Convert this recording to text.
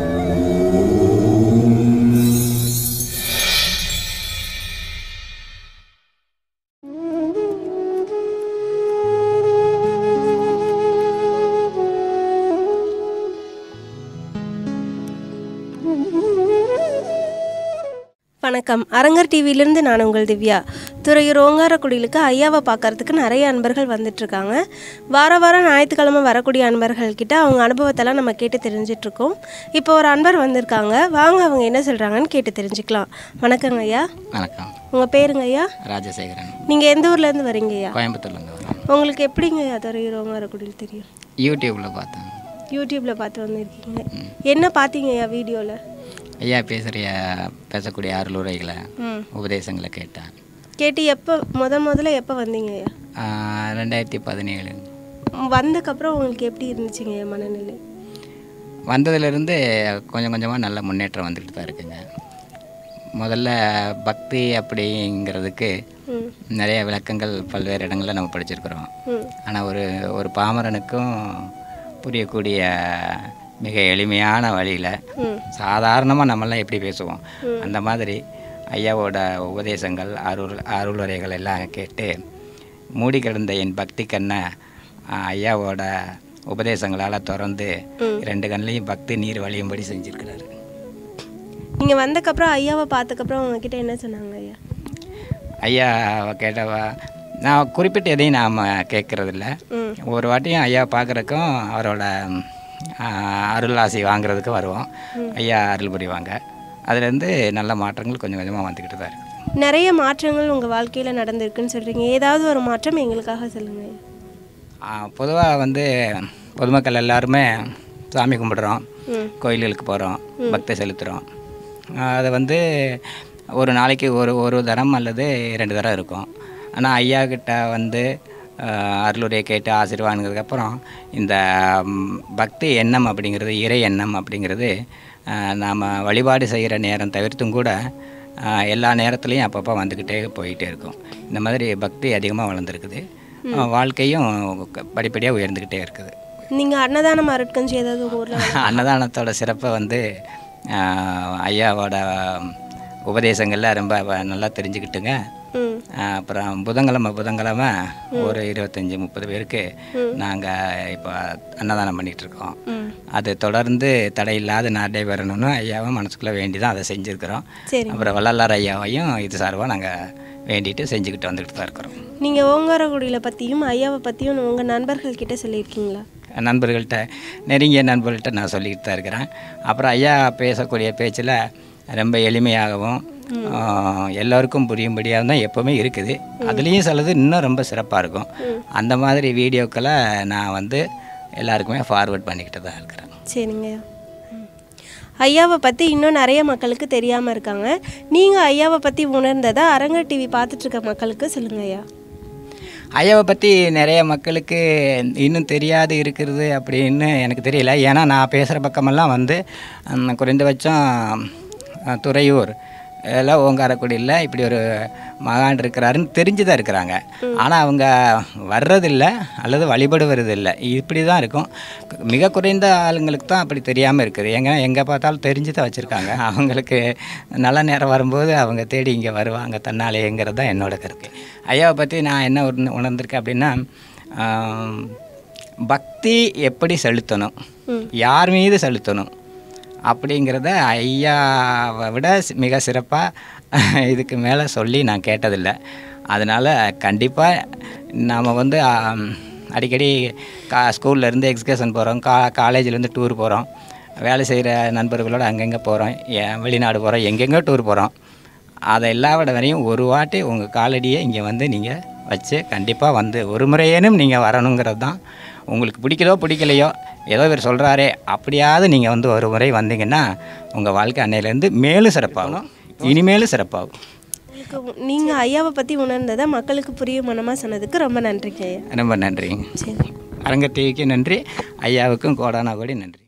வணக்கம் அரங்கர் டிவியிலிருந்து நான் உங்கள் திவ்யா துறையூர் ஓங்காரக்குடியிலுக்கு ஐயாவை பார்க்கறதுக்கு நிறைய அன்பர்கள் வந்துட்டுருக்காங்க வார வாரம் ஞாயிற்றுக்கிழமை வரக்கூடிய அன்பர்கள் கிட்ட அவங்க அனுபவத்தெல்லாம் நம்ம கேட்டு தெரிஞ்சிட்ருக்கோம் இப்போ ஒரு அன்பர் வந்திருக்காங்க வாங்க அவங்க என்ன சொல்கிறாங்கன்னு கேட்டு தெரிஞ்சுக்கலாம் வணக்கங்க ஐயா வணக்கம் உங்கள் பேருங்க ஐயா ராஜசேகரன் நீங்கள் எந்த ஊர்லேருந்து வரீங்க ஐயா கோயம்புத்தூர்லேருந்து வரோம் உங்களுக்கு எப்படிங்க ஐயா துறையூர் ஓங்காரக்குடியில் தெரியும் யூடியூப்பில் பார்த்தேன் யூடியூப்பில் பார்த்து வந்திருக்கீங்க என்ன பார்த்தீங்க ஐயா வீடியோவில் ஐயா பேசுகிற பேசக்கூடிய அருளுரைகளை ம் உபதேசங்களை கேட்டேன் கேட்டு எப்போ முத முதல்ல எப்போ வந்தீங்க ஐயா ஆஹ் ரெண்டாயிரத்தி பதினேழு வந்ததுக்கப்புறம் உங்களுக்கு எப்படி இருந்துச்சுங்க என் மனநிலை வந்ததுலேருந்து கொஞ்சம் கொஞ்சமாக நல்ல முன்னேற்றம் வந்துக்கிட்டு தான் இருக்குங்க முதல்ல பக்தி அப்படிங்கிறதுக்கு ம் நிறைய விளக்கங்கள் பல்வேறு இடங்களில் நம்ம படிச்சிருக்கிறோம் ம் ஆனால் ஒரு ஒரு பாமரனுக்கும் புரியக்கூடிய மிக எளிமையான வழியில் ம் சாதாரணமாக நம்மெல்லாம் எப்படி பேசுவோம் அந்த மாதிரி ஐயாவோட உபதேசங்கள் அருள் அருளுரைகள் எல்லாம் கேட்டு மூடி கிடந்த என் பக்தி கண்ணை ஆ, ஐயாவோட உபதேசங்களால் திறந்து ரெண்டு கண்ணிலையும் பக்தி நீர் வழியும்படி செஞ்சுருக்கிறாரு நீங்கள் வந்தக்கப்புறம் ஐயாவை பார்த்ததுக்கப்புறம் உங்ககிட்ட என்ன சொன்னாங்க ஐயா ஐயா கேட்டவா நான் குறிப்பிட்ட எதையும் நாம் கேட்குறதில்ல ம் ஒரு வாட்டியும் ஐயா பார்க்குறக்கும் அவரோட ஆ, அருள் ஆசி வாங்குறதுக்கு வருவோம் ஐயா அருள் புரிவாங்க அதுலேருந்து நல்ல மாற்றங்கள் கொஞ்சம் கொஞ்சமாக வந்துக்கிட்டு தான் இருக்குது நிறைய மாற்றங்கள் உங்கள் வாழ்க்கையில் நடந்திருக்குன்னு சொல்கிறீங்க ஏதாவது ஒரு மாற்றம் எங்களுக்காக சொல்லுங்க ஐயா பொதுவாக வந்து பொதுமக்கள் எல்லாருமே சாமி கும்பிடுறோம் ம் கோயில்களுக்கு போகிறோம் பக்தி செலுத்துகிறோம் அது வந்து ஒரு நாளைக்கு ஒரு ஒரு தரம் அல்லது ரெண்டு தரம் இருக்கும் ஆனால் ஐயா கிட்ட வந்து ஆஹ், அருளுரையை கேட்டு ஆசீர்வாதங்கிறதுக்கப்புறம் இந்த ம், பக்தி எண்ணம் அப்படிங்கிறது இறை எண்ணம் அப்படிங்கிறது நாம் வழிபாடு செய்கிற நேரம் தவிர்த்தும் கூட ஆஹ், எல்லா நேரத்துலையும் அப்பப்போ வந்துக்கிட்டே போயிட்டே இருக்கும் இந்த மாதிரி பக்தி அதிகமாக வளர்ந்துருக்குது ஆஹ், வாழ்க்கையும் படிப்படியாக உயர்ந்துக்கிட்டே இருக்குது நீங்கள் அன்னதானம் அருட்கஞ்சி ஏதாவது உங்கள் ஊரில் அன்னதானத்தோட சிறப்பை வந்து ஆஹ், ஐயாவோட உபதேசங்களில் ரொம்ப வ- நல்லா தெரிஞ்சுக்கிட்டுங்க ம் ஆஹ், அப்புறம் புதன்கிழமை புதன்கிழமை ஒரு இருபத்தஞ்சி முப்பது பேருக்கு நாங்கள் இப்போ அன்னதானம் பண்ணிகிட்டு இருக்கோம் ம் அது தொடர்ந்து தடையில்லாத நடைபெறணும்னு ஐயாவும் மனசுக்குள்ளே வேண்டி தான் அதை செஞ்சுருக்கிறோம் சரி அப்புறம் வள்ளலார் ஐயாவையும் இது சார்பாக நாங்கள் வேண்டிட்டு செஞ்சுக்கிட்டு வந்துக்கிட்டு தான் இருக்கிறோம் நீங்கள் ஓங்காரக்குடியில் பற்றியும் ஐயாவை பற்றியும் உங்கள் நண்பர்கள் கிட்ட சொல்லியிருக்கீங்களா நண்பர்கள்ட்ட நெருங்கிய நண்பர்கள்ட்ட நான் சொல்லிக்கிட்டு தான் இருக்கிறேன் அப்புறம் ஐயா பேசக்கூடிய பேச்சில் ரொம்ப எளிமையாகவும் ஆஹ், எல்லோருக்கும் புரியும்படியாக தான் எப்போவுமே இருக்குது அதுலேயும் சிலது இன்னும் ரொம்ப சிறப்பாக இருக்கும் அந்த மாதிரி வீடியோக்களை நான் வந்து எல்லாருக்குமே ஃபார்வர்ட் பண்ணிக்கிட்டு தான் இருக்கிறேன் சரிங்க ஐயா ம். ஐயாவை பற்றி இன்னும் நிறைய மக்களுக்கு தெரியாமல் இருக்காங்க நீங்கள் ஐயாவை பற்றி உணர்ந்ததை அரங்கர் டிவி பார்த்துட்டு இருக்க மக்களுக்கு சொல்லுங்க ஐயா ஐயாவை பற்றி நிறைய மக்களுக்கு இன்னும் தெரியாது இருக்கிறது அப்படின்னு எனக்கு தெரியல ஏன்னா நான் பேசுகிற பக்கமெல்லாம் வந்து ம், குறைந்தபட்சம் அஹ், துறையூர் எல்லாம் ஓங்காரக்குடியில் இப்படி ஒரு மகான் இருக்கிறாருன்னு தெரிஞ்சு தான் இருக்கிறாங்க ஆனால் அவங்க வர்றதில்லை அல்லது வழிபடுவதில்லை இப்படி தான் இருக்கும் மிக குறைந்த ஆளுங்களுக்கு தான் அப்படி தெரியாமல் இருக்குது எங்க எங்கே பார்த்தாலும் தெரிஞ்சு தான் வச்சுருக்காங்க அவங்களுக்கு நல்ல நேரம் வரும்போது அவங்க தேடி இங்கே வருவாங்க தன்னாலேங்கிறது தான் என்னோட கருத்து ஐயாவை பற்றி நான் என்ன உணர்ந்து- உணர்ந்திருக்கேன் அப்படின்னா ஆம், பக்தி எப்படி செலுத்தணும் யார் மீது செலுத்தணும் அப்படிங்கிறத ஐயாவை விட சி- மிக சிறப்பாக இதுக்கு மேலே சொல்லி நான் கேட்டதில்லை அதனால் கண்டிப்பாக நாம் வந்து ஆம், அடிக்கடி கா ஸ்கூல்லேருந்து எக்ஸ்கர்ஷன் போகிறோம் கா காலேஜ்லேருந்து டூர் போகிறோம் வேலை செய்கிற நண்பர்களோட அங்கங்கே போகிறோம் வெளிநாடு போகிறோம் எங்கெங்கோ டூர் போகிறோம் அதை எல்லா விட வரையும் ஒரு வாட்டி உங்கள் காலடியை இங்கே வந்து நீங்கள் வச்சு கண்டிப்பாக வந்து ஒரு முறையேனும் நீங்கள் வரணுங்கிறது தான் உங்களுக்கு பிடிக்குதோ பிடிக்கலையோ ஏதோ இவர் சொல்கிறாரே அப்படியாவது நீங்கள் வந்து ஒரு முறை வந்தீங்கன்னா உங்கள் வாழ்க்கை அன்னையிலேருந்து மேலும் சிறப்பாகும் இனிமேலும் சிறப்பாகும் உங்களுக்கு நீங்கள் ஐயாவை பற்றி உணர்ந்ததை மக்களுக்கு புரியும் மனமாக சொன்னதுக்கு ரொம்ப நன்றிங்க ஐயா ரொம்ப நன்றிங்க சரி அரங்க டிவிக்கு நன்றி ஐயாவுக்கும் கோடானா கோடி நன்றி